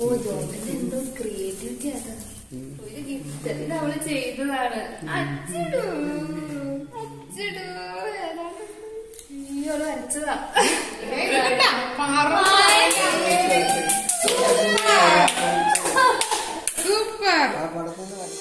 ഓ ജോബിന്റെ എന്തോ ക്രിയേറ്റിവിറ്റി ആണ് ഒരു ഗിഫ്റ്റ് ഇത് അവള് ചെയ്തതാണ് അച്ചടു അച്ചടു ഏതാണ്? ഈ അവള് വരച്ചതാ സൂപ്പർ ആ പടത്തിന്റെ വരച്ച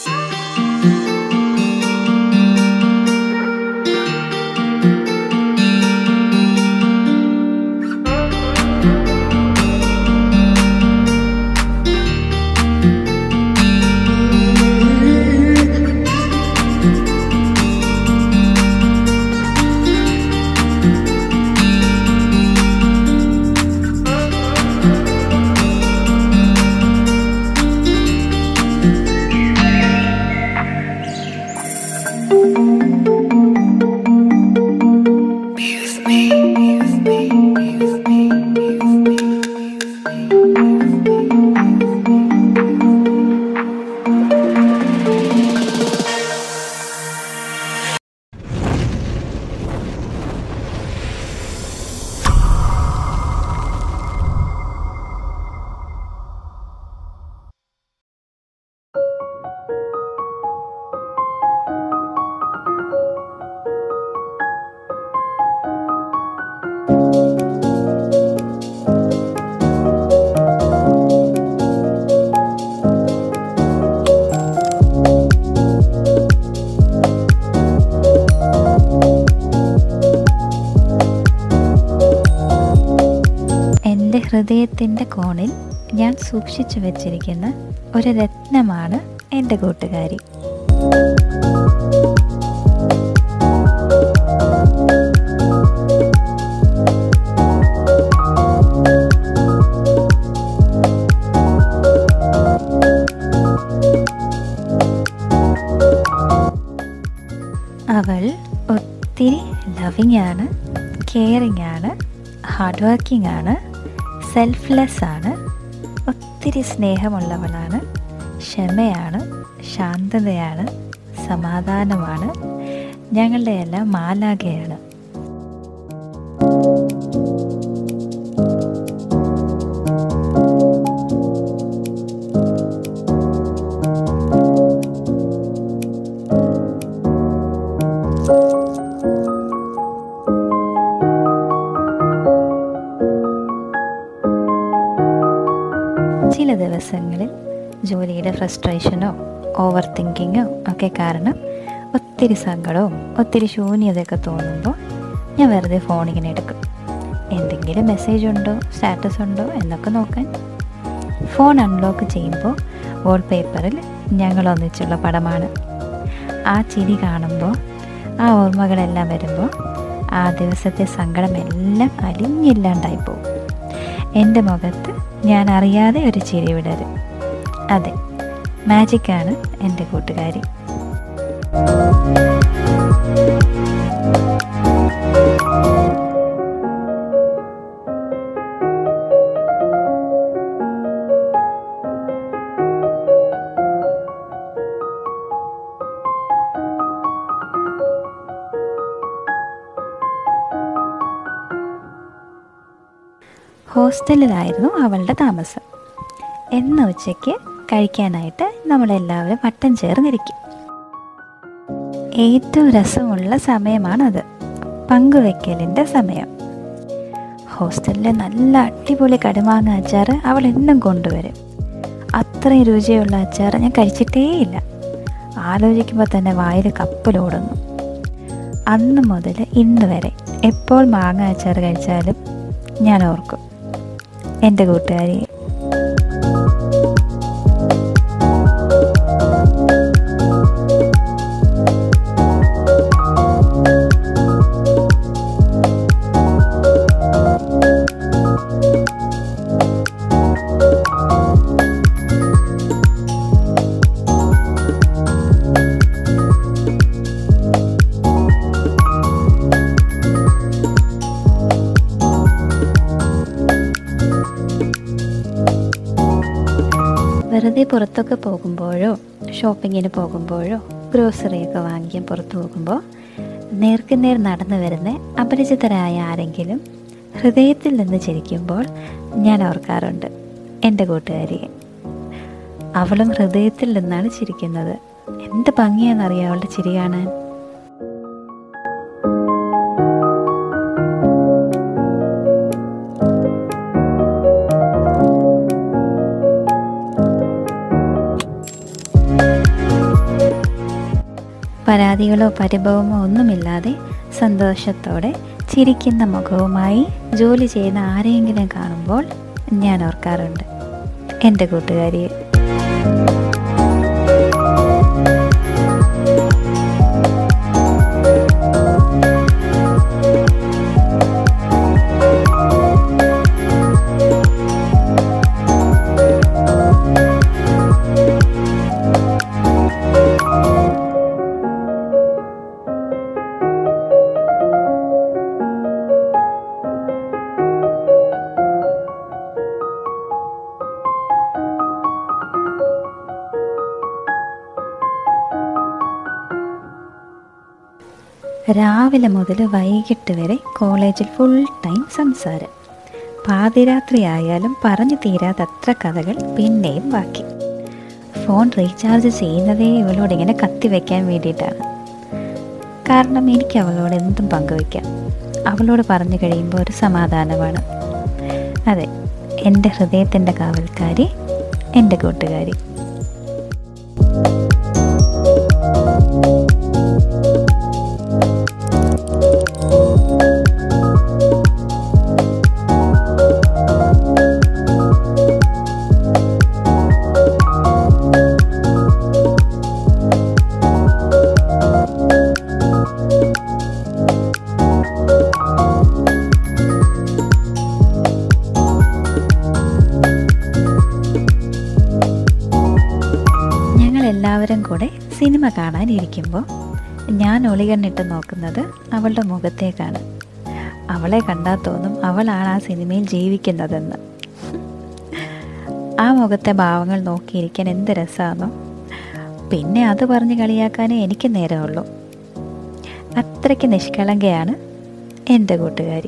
എൻ്റെ ഹൃദയത്തിൻ്റെ കോണിൽ ഞാൻ സൂക്ഷിച്ചു വച്ചിരിക്കുന്ന ഒരു രത്നമാണ് എൻ്റെ കൂട്ടുകാരി അവൾ ഒത്തിരി ലവിങ് ആണ് കെയറിങ് ആണ് ഹാർഡ് വർക്കിംഗ് ആണ് സെൽഫ്ലെസ് ആണ് ഒത്തിരി സ്നേഹമുള്ളവളാണ് ക്ഷമയാണ് ശാന്തതയാണ് സമാധാനമാണ് ഞങ്ങളുടെ എല്ലാം മാലാകയാണ് ചില ദിവസങ്ങളിൽ ജോലിയുടെ ഫ്രസ്ട്രേഷനോ ഓവർ തിങ്കിങ്ങോ ഒക്കെ കാരണം ഒത്തിരി സങ്കടവും ഒത്തിരി ശൂന്യതയൊക്കെ തോന്നുമ്പോൾ ഞാൻ വെറുതെ ഫോൺ ഇങ്ങനെ എടുക്കും എന്തെങ്കിലും മെസ്സേജ് ഉണ്ടോ സ്റ്റാറ്റസ് ഉണ്ടോ എന്നൊക്കെ നോക്കാൻ ഫോൺ അൺലോക്ക് ചെയ്യുമ്പോൾ വാൾപേപ്പറിൽ ഞങ്ങൾ ഒന്നിച്ചുള്ള പടമാണ് ആ ചിരി കാണുമ്പോൾ ആ ഓർമ്മകളെല്ലാം വരുമ്പോൾ ആ ദിവസത്തെ സങ്കടമെല്ലാം അലിഞ്ഞില്ലാണ്ടായി പോകും എൻ്റെ മുഖത്ത് ഞാൻ അറിയാതെ ഒരു ചിരി വിടരും അതെ മാജിക്കാണ് എൻ്റെ കൂട്ടുകാരി ഹോസ്റ്റലിലായിരുന്നു അവളുടെ താമസം എന്ന ഉച്ചയ്ക്ക് കഴിക്കാനായിട്ട് നമ്മളെല്ലാവരും വട്ടം ചേർന്നിരിക്കും ഏറ്റവും രസമുള്ള സമയമാണത് പങ്കുവെക്കലിൻ്റെ സമയം ഹോസ്റ്റലിലെ നല്ല അടിപൊളി കടുമാങ്ങ അച്ചാർ അവൾ എന്നും കൊണ്ടുവരും അത്രയും രുചിയുള്ള അച്ചാർ ഞാൻ കഴിച്ചിട്ടേയില്ല ആലോചിക്കുമ്പോൾ തന്നെ വായിൽ കപ്പലോടുന്നു അന്ന് മുതൽ ഇന്ന് വരെ എപ്പോൾ മാങ്ങ അച്ചാർ കഴിച്ചാലും ഞാൻ ഓർക്കും എൻ്റെ കൂട്ടുകാരിയെ വെറുതെ പുറത്തൊക്കെ പോകുമ്പോഴോ ഷോപ്പിങ്ങിന് പോകുമ്പോഴോ ഗ്രോസറിയൊക്കെ വാങ്ങിക്കാൻ പുറത്തു പോകുമ്പോൾ നേർക്കുനേർ നടന്നു വരുന്ന അപരിചിതരായ ആരെങ്കിലും ഹൃദയത്തിൽ നിന്ന് ചിരിക്കുമ്പോൾ ഞാൻ ഓർക്കാറുണ്ട് എൻ്റെ കൂട്ടുകാരിയെ അവളും ഹൃദയത്തിൽ നിന്നാണ് ചിരിക്കുന്നത് എന്ത് ഭംഗിയാണെന്നറിയാം അവളുടെ ചിരി കാണാൻ പരാതികളോ പരിഭവമോ ഒന്നുമില്ലാതെ സന്തോഷത്തോടെ ചിരിക്കുന്ന മുഖവുമായി ജോലി ചെയ്യുന്ന ആരെയെങ്കിലും കാണുമ്പോൾ ഞാൻ ഓർക്കാറുണ്ട് എൻ്റെ കൂട്ടുകാരിയെ രാവിലെ മുതൽ വൈകിട്ട് വരെ കോളേജിൽ ഫുൾ ടൈം സംസാരം പാതിരാത്രി ആയാലും പറഞ്ഞു തീരാത്തത്ര കഥകൾ പിന്നെയും ബാക്കി ഫോൺ റീചാർജ് ചെയ്യുന്നതേ ഇവളോട് ഇങ്ങനെ കത്തി വയ്ക്കാൻ വേണ്ടിയിട്ടാണ് കാരണം എനിക്ക് അവളോട് എന്തും പങ്കുവയ്ക്കാം അവളോട് പറഞ്ഞു കഴിയുമ്പോൾ ഒരു സമാധാനമാണ് അതെ എൻ്റെ ഹൃദയത്തിൻ്റെ കാവൽക്കാരി എൻ്റെ കൂട്ടുകാരി ഞങ്ങൾ എല്ലാവരും കൂടെ സിനിമ കാണാൻ ഇരിക്കുമ്പോൾ ഞാൻ ഒളികണ്ണിട്ട് നോക്കുന്നത് അവളുടെ മുഖത്തേക്കാണ് അവളെ കണ്ടാൽ തോന്നും അവളാണ് ആ സിനിമയിൽ ജീവിക്കുന്നതെന്ന് ആ മുഖത്തെ ഭാവങ്ങൾ നോക്കിയിരിക്കാൻ എന്ത് രസമാണോ പിന്നെ അത് പറഞ്ഞ് കളിയാക്കാനേ എനിക്ക് നേരമുള്ളൂ അത്രയ്ക്ക് നിഷ്കളങ്കയാണ് എൻ്റെ കൂട്ടുകാരി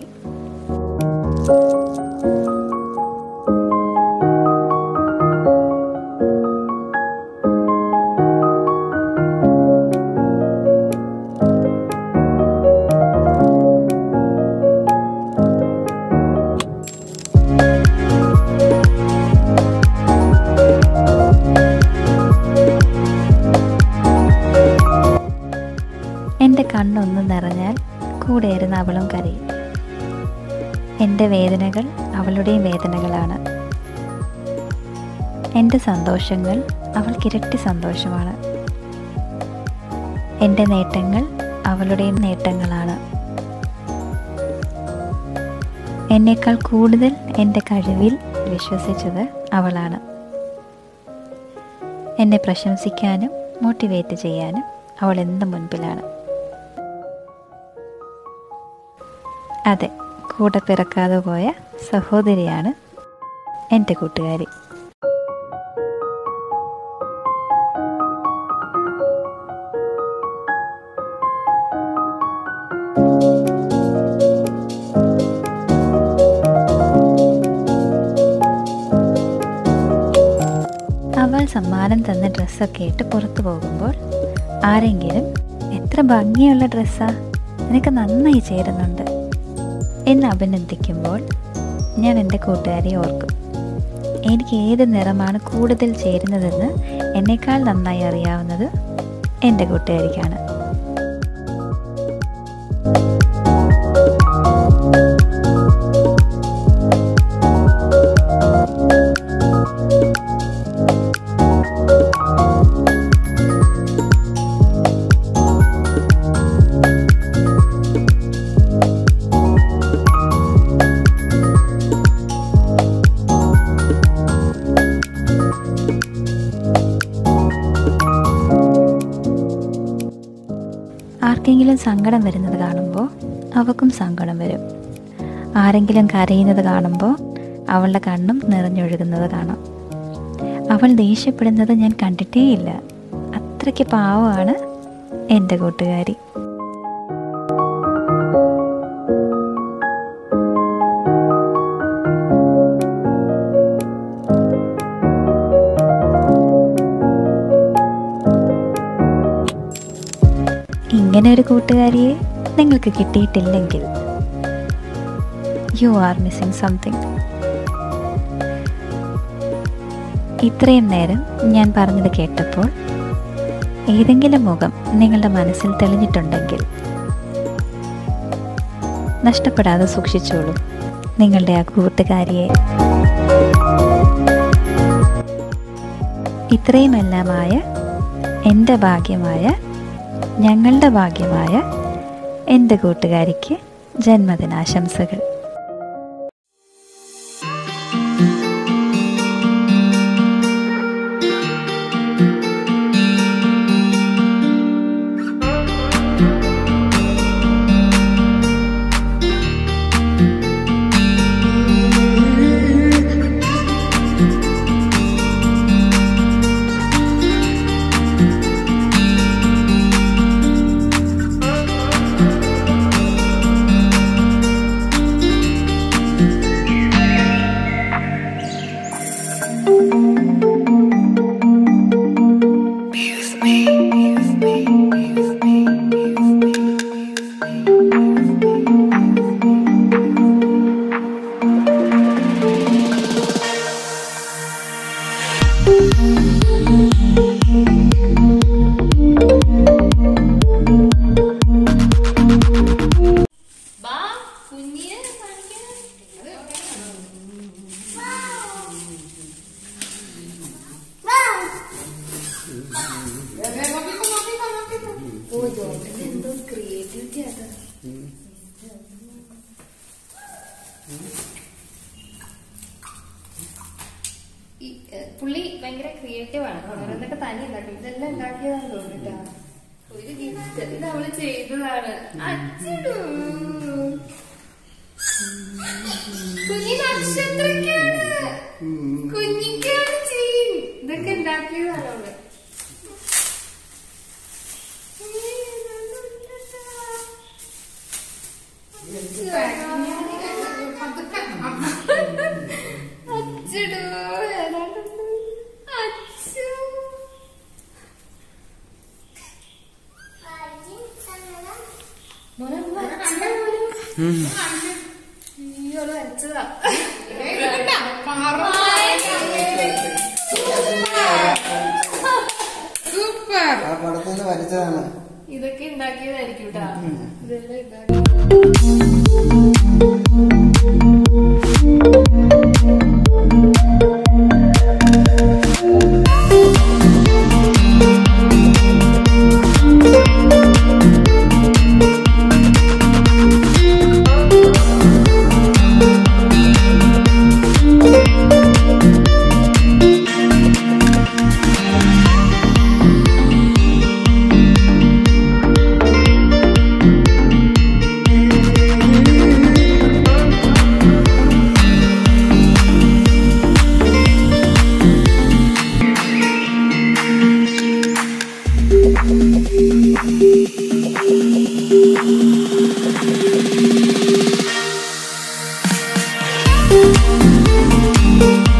എൻ്റെ കണ്ണൊന്ന് നിറഞ്ഞാൽ കൂടെ ഇരുന്ന് അവളും കരയും എൻ്റെ വേദനകൾ അവളുടെയും വേദനകളാണ് എൻ്റെ സന്തോഷങ്ങൾ അവൾക്കിരട്ടി സന്തോഷമാണ് എൻ്റെ നേട്ടങ്ങൾ അവളുടെയും നേട്ടങ്ങളാണ് എന്നേക്കാൾ കൂടുതൽ എൻ്റെ കഴിവിൽ വിശ്വസിച്ചത് അവളാണ് എന്നെ പ്രശംസിക്കാനും മോട്ടിവേറ്റ് ചെയ്യാനും അവൾ എന്ത് മുൻപിലാണ് അതെ കൂടെ പിറക്കാതെ പോയ സഹോദരിയാണ് എൻ്റെ കൂട്ടുകാരി അവൾ സമ്മാനം തന്ന ഡ്രസ്സൊക്കെ ഇട്ട് പുറത്തു പോകുമ്പോൾ ആരെങ്കിലും എത്ര ഭംഗിയുള്ള ഡ്രസ്സാ നിനക്ക് നന്നായി ചേരുന്നുണ്ട് എന്ന് അഭിനന്ദിക്കുമ്പോൾ ഞാൻ എൻ്റെ കൂട്ടുകാരിയെ ഓർക്കും എനിക്ക് ഏത് നിറമാണ് കൂടുതൽ ചേരുന്നതെന്ന് എന്നേക്കാൾ നന്നായി അറിയാവുന്നത് എൻ്റെ കൂട്ടുകാരിക്കാണ് ആർക്കെങ്കിലും സങ്കടം വരുന്നത് കാണുമ്പോൾ അവൾക്കും സങ്കടം വരും ആരെങ്കിലും കരയുന്നത് കാണുമ്പോൾ അവളുടെ കണ്ണും നിറഞ്ഞൊഴുകുന്നത് കാണാം അവൾ ദേഷ്യപ്പെടുന്നത് ഞാൻ കണ്ടിട്ടേയില്ല അത്രയ്ക്ക് പാവമാണ് എൻ്റെ കൂട്ടുകാരി ഇങ്ങനെ ഒരു കൂട്ടുകാരിയെ നിങ്ങൾക്ക് കിട്ടിയിട്ടില്ലെങ്കിൽ യു ആർ മിസ്സിങ് സംതിങ് ഇത്രയും നേരം ഞാൻ പറഞ്ഞത് കേട്ടപ്പോൾ ഏതെങ്കിലും മുഖം നിങ്ങളുടെ മനസ്സിൽ തെളിഞ്ഞിട്ടുണ്ടെങ്കിൽ നഷ്ടപ്പെടാതെ സൂക്ഷിച്ചോളൂ നിങ്ങളുടെ ആ കൂട്ടുകാരിയെ ഇത്രയുമെല്ലാമായ എൻ്റെ ഭാഗ്യമായ ഞങ്ങളുടെ ഭാഗ്യമായ എൻ്റെ കൂട്ടുകാരിക്ക് ജന്മദിനാശംസകൾ ബാ കുഞ്ഞിനെ കാണിക്കാൻ ഓ ജോബിന്റെ എന്തോ ക്രിയേറ്റിവിറ്റി ആട്ടാ ഈ, ഏ, പുള്ളി ഭയങ്കര ക്രിയേറ്റീവ് ആണ് ഓരോന്നൊക്കെ തന്നെ ഉണ്ടാക്കും ഇതെല്ലാം ഉണ്ടാക്കിയതാന്ന് തോന്നിട്ടാ ഒരു ഗിഫ്റ്റ് ഇത് അവള് ചെയ്തതാണ് അച്ഛടൂ കുഞ്ഞി നക്ഷത്രക്കാണ് കുഞ്ഞിക്കാണ് ചെയ്യും ഇതൊക്കെ ഉണ്ടാക്കിയതാണ് അവള് അച്ഛടോ ഏതാണ്ടുണ്ട് അച്ഛോ മോനെ ഒന്ന് വരച്ചതാ മോനെ. അയ്യോ, അത് വരച്ചതാ സൂപ്പർ ആ പടത്തിൽ നിന്ന് വരച്ചതാണ് ഇതൊക്കെ ഉണ്ടാക്കിയതായിരിക്കും കേട്ടാ ഇതെല്ലാം ഉണ്ടാക്കി Thank